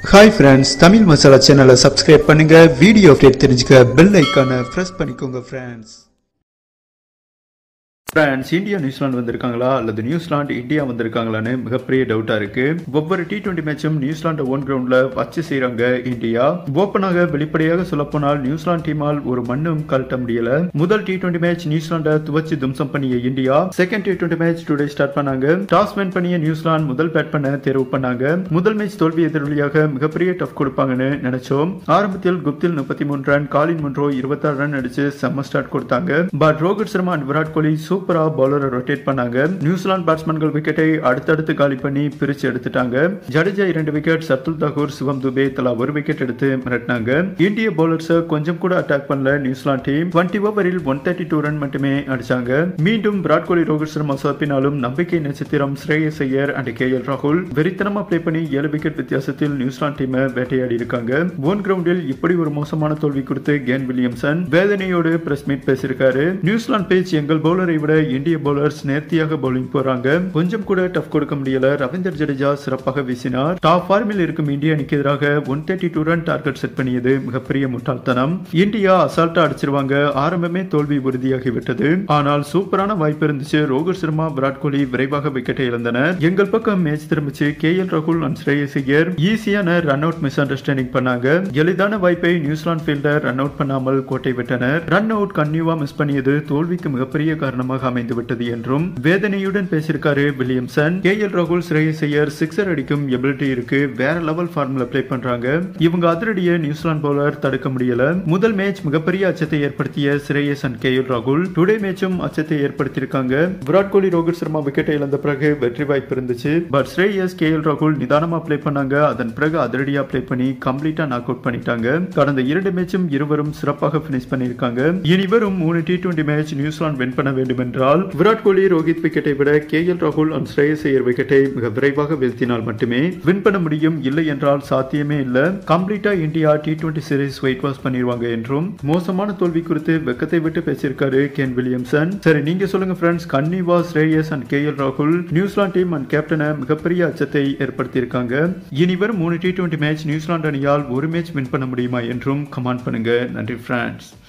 hi friends Tamil masala சேனலை subscribe பண்ணுங்க video update தெரிஞ்சுக்க பெல் ஐக்கானை ப்ரெஸ் பண்ணிக்கோங்க ஃப்ரெண்ட்ஸ் ஃப்ரான்ஸ் இந்தியா நியூசிலாந்து வந்திருக்காங்களா அல்லது நியூசிலாந்து இந்தியா வந்திருக்காங்களான்னு மிகப்பெரிய டவுட்டா இருக்கு ஒவ்வொரு டி டுவெண்டி மேட்சும் நியூசிலாந்து ஓன் கிரவுண்ட்ல வச்சு செய்யறாங்க இந்தியா ஓப்பனாக வெளிப்படையாக சொல்லப்போனால் நியூசிலாந்து டீமால் ஒரு மண்ணும் கழட்ட முடியல முதல் டி டுவெண்டி மேட்ச் நியூசிலாண்டை துவச்சு தும்சம் பண்ணிய India second T twenty match today start பண்ணாங்க டாஸ் வின் பண்ணிய நியூசிலாந்து முதல் பேட் பண்ண தேர்வு பண்ணாங்க முதல் மேட்ச் தோல்வி எதிரொலியாக மிகப்பெரிய டஃப் கொடுப்பாங்கன்னு நினைச்சோம் ஆரம்பத்தில் குப்தில் முப்பத்தி மூணு ரன் காலின் முன்ரோ இருபத்தாறு ரன் அடிச்சு செம்ம ஸ்டார்ட் கொடுத்தாங்க பட் ரோஹித் சர்மா அண்ட் விராட் கோலி சூப்பரா பவுலரை ரொட்டேட் பண்ணாங்க நியூசிலாந்து பேட்ஸ்மேன்கள் விக்கெட்டை அடுத்தடுத்து காலி பண்ணி பிரிச்சு எடுத்துட்டாங்க ஜடேஜா இரண்டு விக்கெட் சர்துல் தாகூர் சிவம் துபே தலா ஒரு விக்கெட் எடுத்து மிரட்டினாங்க இந்திய பவுலர்ஸ் கொஞ்சம் கூட அட்டாக் பண்ணல நியூசிலாந்து டீம் டுவெண்ட்டி ஓவரில் ஒன் தேர்ட்டி டூ ரன் மட்டுமே அடிச்சாங்க மீண்டும் விராட் கோலி ரோஹித் சர்மா சொதப்பினாலும் நம்பிக்கை நட்சத்திரம் Shreyas Iyer and K L ராகுல் வெறித்தனமா பிளே பண்ணி ஏழு விக்கெட் வித்தியாசத்தில் நியூசிலாந்து டீமை வேட்டையாடி இருக்காங்க ஓன் கிரவுண்டில் இப்படி ஒரு மோசமான தோல்வி கொடுத்து கேன் வில்லியம்சன் வேதனையோடு பிரஸ் மீட் பேசியிருக்காரு நியூசிலாந்து பேச் எங்கள் பவுலரை விட இந்திய பவுலர்ஸ் நேர்த்தியாக பவுலிங் போறாங்க கொஞ்சம் கூட டஃப் கொடுக்க முடியல ரவீந்தர் ஜடேஜா சிறப்பாக வீசினார் டாப் ஃபார்மில் இருக்கும் இந்திய அணிக்கு எதிராக one thirty two run target set பண்ணியது மிகப்பெரிய முட்டாள்தனம் இந்தியா அசால்ட்டா அடிச்சிருவாங்க ஆரம்பமே தோல்வி உறுதியாகிவிட்டது ஆனால் சூப்பரான வாய்ப்பு இருந்துச்சு ரோஹித் சர்மா விராட் கோலி விரைவாக விக்கெட்டை இழந்தனர் எங்கள் பக்கம் மேட்ச் திரும்பிச்சு கே எல் ராகுல் அண்ட் ஸ்ரேயஸ் ஐயர் ஈஸியான ரன் அவுட் மிஸ் அண்டர்ஸ்டாண்டிங் பண்ணாங்க எளிதான வாய்ப்பை நியூசிலாந்து ஃபீல்டர் ரன் அவுட் பண்ணாமல் கோட்டை விட்டனர் ரன் அவுட் கன்னியூவா மிஸ் பண்ணியது தோல்விக்கு மிகப்பெரிய காரணமாக அமைந்து விட்டது என்றும் வேதனையுடன் பேசியிருக்காரு வில்லியம்சன் கே எல் ராகுல் ஸ்ரேயஸ் ஐயர் சிக்ஸர் அடிக்கும் எபிலிட்டி இருக்கு வேற லெவல் ஃபார்ம்ல பிளே பண்றாங்க இவங்க அதிரடியை நியூசிலாந்து பவுலர் தடுக்க முடியல முதல் மேட்ச் மிகப்பெரிய அச்சத்தை ஏற்படுத்திய ஸ்ரேயஸ் அண்ட் கே எல் ராகுல் டுடே மேட்சும் அச்சத்தை ஏற்படுத்தியிருக்காங்க விராட் கோலி ரோஹித் சர்மா விக்கெட்டை இழந்த பிறகு வெற்றி வாய்ப்பு இருந்துச்சு பட் ஸ்ரேயஸ் கே எல் ராகுல் நிதானமா பிளே பண்ணாங்க அதன் பிறகு அதிரடியா பிளே பண்ணி கம்ப்ளீட்டா நாக் அவுட் பண்ணிட்டாங்க கடந்த இரண்டு மேட்சும் இருவரும் சிறப்பாக பினிஷ் பண்ணியிருக்காங்க இனி வரும் மூணு T twenty match New Zealand win பண்ண வேண்டும் என்றால் விராட் கோலி ரோஹித் விக்கெட்டை விட கே எல் ராகுல் அண்ட் ஸ்ரேயஸ் ஐயர் விக்கெட்டை மிக விரைவாக வீழ்த்தினால் மட்டுமே வின் பண்ண முடியும் இல்லை என்றால் சாத்தியமே இல்ல கம்ப்ளீட்டா India T twenty series whitewash பண்ணிடுவாங்க என்றும் மோசமான தோல்வி குறித்து வெக்கத்தை விட்டு பேசியிருக்காரு கேன் வில்லியம்சன் சரி நீங்க சொல்லுங்க ஃப்ரெண்ட்ஸ் கன்னிவா ஸ்ரேயஸ் அண்ட் கே எல் ராகுல் நியூசிலாந்து டீம் அண்ட் கேப்டனை மிகப்பெரிய அச்சத்தை ஏற்படுத்தியிருக்காங்க இனி வரும் மூணு டி டுவெண்டி மேட்ச் நியூசிலாந்து அணியால் ஒரு மேட்ச் வின் பண்ண முடியுமா என்றும் கமெண்ட் பண்ணுங்க நன்றி ஃப்ரெண்ட்ஸ்